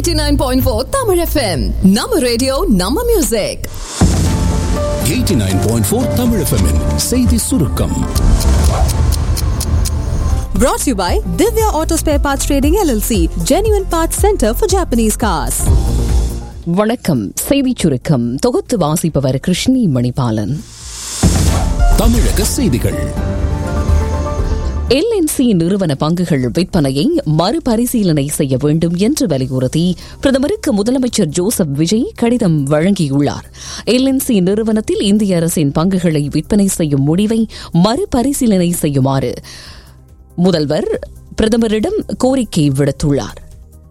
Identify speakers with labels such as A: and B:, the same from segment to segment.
A: 89.4 Tamil FM. நம்ம radio நம்ம music
B: 89.4 Tamil FM -இன் செய்தி சுருக்கம்
C: Brought to you by Divya Auto Spare Parts Trading LLC, Genuine Parts Center for Japanese Cars.
D: வணக்கம் செய்திச் சுருக்கம் தொகுத்து வாசிப்பவர் கிருஷ்ணி மணிபாலன்
B: தமிழக செய்திகள்
D: எல்என்சி நிறுவன பங்குகள் விற்பனையை மறுபரிசீலனை செய்ய வேண்டும் என்று வலியுறுத்தி பிரதமருக்கு முதலமைச்சர் ஜோசப் விஜய் கடிதம் வழங்கியுள்ளார் எல்என்சி நிறுவனத்தில் இந்திய அரசின் பங்குகளை விற்பனை செய்யும் முடிவை மறுபரிசீலனை செய்யுமாறு முதல்வர் பிரதமரிடம் கோரிக்கை விடுத்துள்ளார்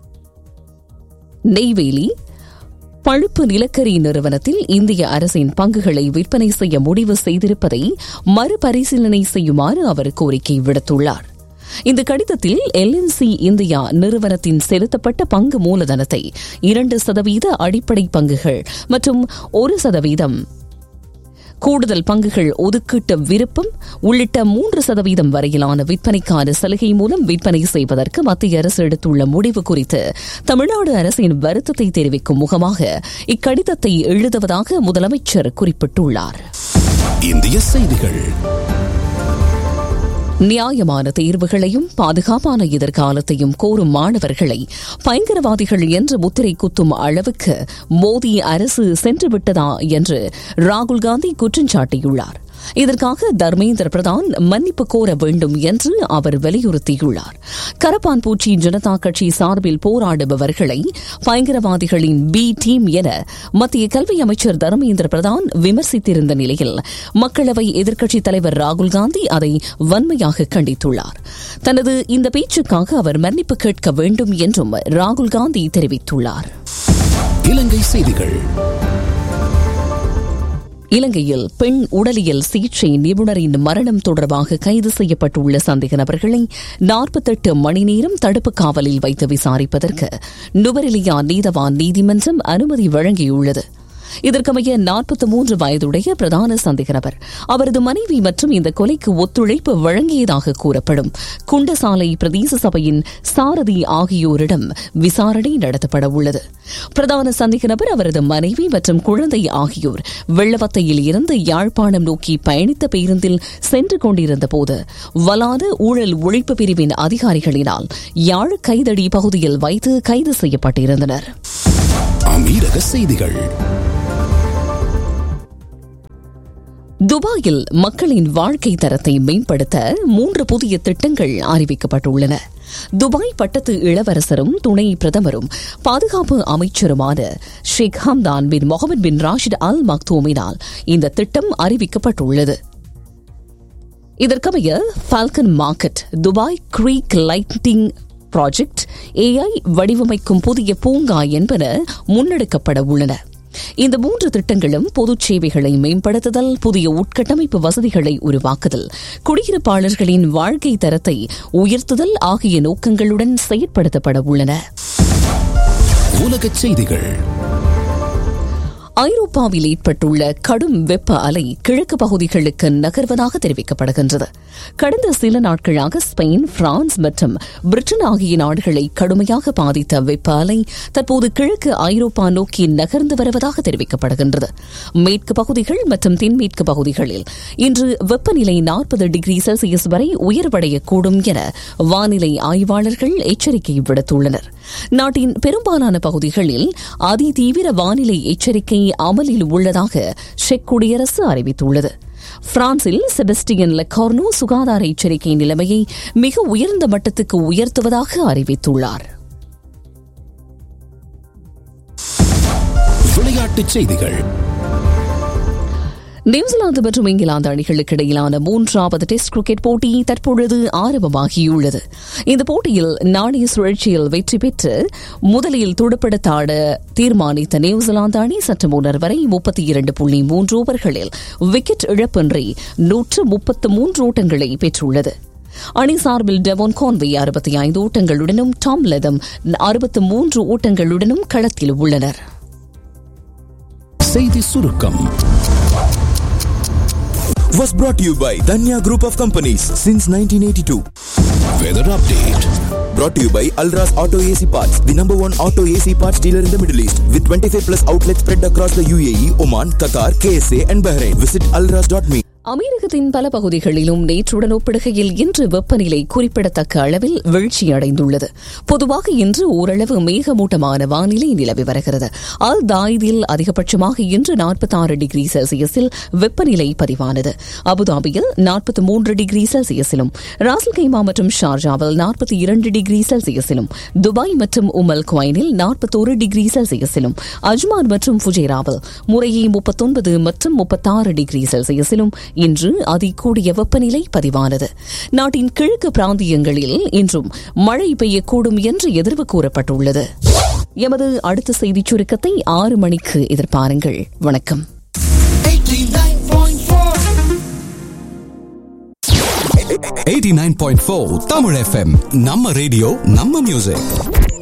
D: நெய்வேலி பழுப்பு நிலக்கரி நிறுவனத்தில் இந்திய அரசின் பங்குகளை விற்பனை செய்ய முடிவு செய்திருப்பதை மறுபரிசீலனை செய்யுமாறு அவர் கோரிக்கை விடுத்துள்ளார் இந்த கடிதத்தில் எல்என்சி இந்தியா நிறுவனத்தின் செலுத்தப்பட்ட பங்கு மூலதனத்தை இரண்டு சதவீத அடிப்படை பங்குகள் மற்றும் ஒரு சதவீதம் கூடுதல் பங்குகள் ஒதுக்கீட்டு விருப்பம் உள்ளிட்ட மூன்று சதவீதம் வரையிலான விற்பனைக்கான சலுகை மூலம் விற்பனை செய்வதற்கு மத்திய அரசு எடுத்துள்ள முடிவு குறித்து தமிழ்நாடு அரசின் வருத்தத்தை தெரிவிக்கும் முகமாக இக்கடிதத்தை எழுதுவதாக முதலமைச்சர் குறிப்பிட்டுள்ளார்
B: இந்திய செய்திகள்
D: நியாயமான தேர்வுகளையும் பாதுகாப்பான எதிர்காலத்தையும் கோரும் மாணவர்களை பயங்கரவாதிகள் என்று முத்திரை குத்தும் அளவுக்கு மோடி அரசு சென்றுவிட்டதா என்று ராகுல் காந்தி குற்றம் சாட்டியுள்ளார் இதற்காக தர்மேந்திர பிரதான் மன்னிப்பு கோர வேண்டும் என்று அவர் வலியுறுத்தியுள்ளார் கரப்பான்பூச்சி ஜனதா கட்சி சார்பில் போராடுபவர்களை பயங்கரவாதிகளின் பி டீம் என மத்திய கல்வி அமைச்சர் தர்மேந்திர பிரதான் விமர்சித்திருந்த நிலையில் மக்களவை எதிர்க்கட்சித் தலைவர் ராகுல் காந்தி அதை வன்மையாக கண்டித்துள்ளார் தனது இந்த பேச்சுக்காக அவர் மன்னிப்பு கேட்க வேண்டும் என்றும் ராகுல் காந்தி தெரிவித்துள்ளார்
B: இலங்கை செய்திகள்
D: இலங்கையில் பெண் உடலியல் சிகிச்சை நிபுணரின் மரணம் தொடர்பாக கைது செய்யப்பட்டுள்ள சந்தேக நபர்களை நாற்பத்தெட்டு மணி நேரம் தடுப்பு காவலில் வைத்து விசாரிப்பதற்கு நுவரெலியா நீதவான் நீதிமன்றம் அனுமதி வழங்கியுள்ளது இதற்கமைய நாற்பத்தி மூன்று வயதுடைய பிரதான சந்தேக நபர் அவரது மனைவி மற்றும் இந்த கொலைக்கு ஒத்துழைப்பு வழங்கியதாக கூறப்படும் குண்டசாலை பிரதேச சபையின் சாரதி ஆகியோரிடம் விசாரணை நடத்தப்பட உள்ளது பிரதான சந்தேக நபர் அவரது மனைவி மற்றும் குழந்தை ஆகியோர் வெள்ளவத்தையில் இருந்து யாழ்ப்பாணம் நோக்கி பயணித்த பேருந்தில் சென்று கொண்டிருந்த போது வலாத ஊழல் ஒழிப்பு பிரிவின் அதிகாரிகளினால் யாழ் கைதடி பகுதியில் வைத்து கைது செய்யப்பட்டிருந்தனர்
B: அமீரக செய்திகள்
D: துபாயில் மக்களின் வாழ்க்கை தரத்தை மேம்படுத்த மூன்று புதிய திட்டங்கள் அறிவிக்கப்பட்டுள்ளன துபாய் பட்டத்து இளவரசரும் துணை பிரதமரும் பாதுகாப்பு அமைச்சருமான ஷேக் ஹம்தான் பின் முகமது பின் ராஷித் அல் மக்தூமினால் இந்த திட்டம் அறிவிக்கப்பட்டுள்ளது இதற்கமைய Falcon market Dubai creek lighting project AI வடிவமைக்கும் புதிய பூங்கா என்பன முன்னெடுக்கப்பட உள்ளன இந்த மூன்று திட்டங்களும் பொது சேவைகளை மேம்படுத்துதல் புதிய உட்கட்டமைப்பு வசதிகளை உருவாக்குதல் குடியிருப்பாளர்களின் வாழ்க்கை தரத்தை உயர்த்துதல் ஆகிய நோக்கங்களுடன் செயற்படுத்தப்பட உள்ளன
B: உலகச் செய்திகள்
D: ஐரோப்பாவில் ஏற்பட்டுள்ள கடும் வெப்ப அலை கிழக்கு பகுதிகளுக்கு நகர்வதாக தெரிவிக்கப்படுகின்றது கடந்த சில நாட்களாக ஸ்பெயின் பிரான்ஸ் மற்றும் பிரிட்டன் ஆகிய நாடுகளை கடுமையாக பாதித்த வெப்ப அலை தற்போது கிழக்கு ஐரோப்பா நோக்கி நகர்ந்து வருவதாக தெரிவிக்கப்படுகின்றது மேற்கு பகுதிகள் மற்றும் தென்மேற்கு பகுதிகளில் இன்று வெப்பநிலை நாற்பது டிகிரி செல்சியஸ் வரை உயர்வடையக்கூடும் என வானிலை ஆய்வாளர்கள் எச்சரிக்கை விடுத்துள்ளனர் நாட்டின் பெரும்பாலான பகுதிகளில் அதிதீவிர வானிலை எச்சரிக்கை அமலில் உள்ளதாக செக் குடியரசு அறிவித்துள்ளது பிரான்சில் செபஸ்டியன் லெக்கார்னோ சுகாதார எச்சரிக்கை நிலைமையை மிக உயர்ந்த மட்டத்துக்கு உயர்த்துவதாக அறிவித்துள்ளார்
B: விளையாட்டுச் செய்திகள்
D: நியூசிலாந்து மற்றும் இங்கிலாந்து அணிகளுக்கு இடையிலான மூன்றாவது டெஸ்ட் கிரிக்கெட் போட்டி தற்பொழுது ஆரம்பமாகியுள்ளது இந்த போட்டியில் நாணய சுழற்சியில் வெற்றி பெற்று முதலில் துடுப்படுத்தாட தீர்மானித்த நியூசிலாந்து அணி சற்று முன்னர் வரை முப்பத்தி இரண்டு புள்ளி மூன்று ஓவர்களில் விக்கெட் இழப்பின்றி நூற்று முப்பத்து மூன்று ஓட்டங்களை பெற்றுள்ளது அணி சார்பில் டெவோன் கான்வே அறுபத்தி ஐந்து ஓட்டங்களுடனும் டாம் லெதம் அறுபத்து மூன்று ஓட்டங்களுடனும் களத்தில் உள்ளனர்
B: செய்தி சுருக்கம்
E: was brought to you by Danya Group of Companies since 1982.
B: Weather update
E: brought to you by Alras Auto AC Parts, the number one auto AC parts dealer in the Middle East, with 25 plus outlets spread across the UAE, Oman, Qatar, KSA, and Bahrain. Visit alras.me.
D: அமீரகத்தின் பல பகுதிகளிலும் நேற்றுடன் ஒப்பிடுகையில் இன்று வெப்பநிலை குறிப்பிடத்தக்க அளவில் வீழ்ச்சியடைந்துள்ளது பொதுவாக இன்று ஓரளவு மேகமூட்டமான வானிலை நிலவி வருகிறது அல் தாயிதில் அதிகபட்சமாக இன்று நாற்பத்தாறு டிகிரி செல்சியஸில் வெப்பநிலை பதிவானது அபுதாபியில் நாற்பத்தி மூன்று டிகிரி செல்சியஸிலும் ராசல் கைமா மற்றும் ஷார்ஜாவில் நாற்பத்தி இரண்டு டிகிரி செல்சியஸிலும் துபாய் மற்றும் உமல் குவைனில் நாற்பத்தோரு டிகிரி செல்சியஸிலும் அஜ்மான் மற்றும் ஃபுஜேராவில் முறையே முப்பத்தொன்பது மற்றும் முப்பத்தாறு டிகிரி செல்சியஸிலும் இன்று அதிகூடிய வெப்பநிலை பதிவானது நாட்டின் கிழக்கு பிராந்தியங்களில் இன்றும் மழை பெய்யக்கூடும் என்று எதிர்வு கூறப்பட்டுள்ளது எமது அடுத்த செய்திச் சுருக்கத்தை ஆறு மணிக்கு எதிர்பாருங்கள் வணக்கம்
B: 89.4 தமிழ் எஃப்எம் நம்ம ரேடியோ நம்ம மியூசிக்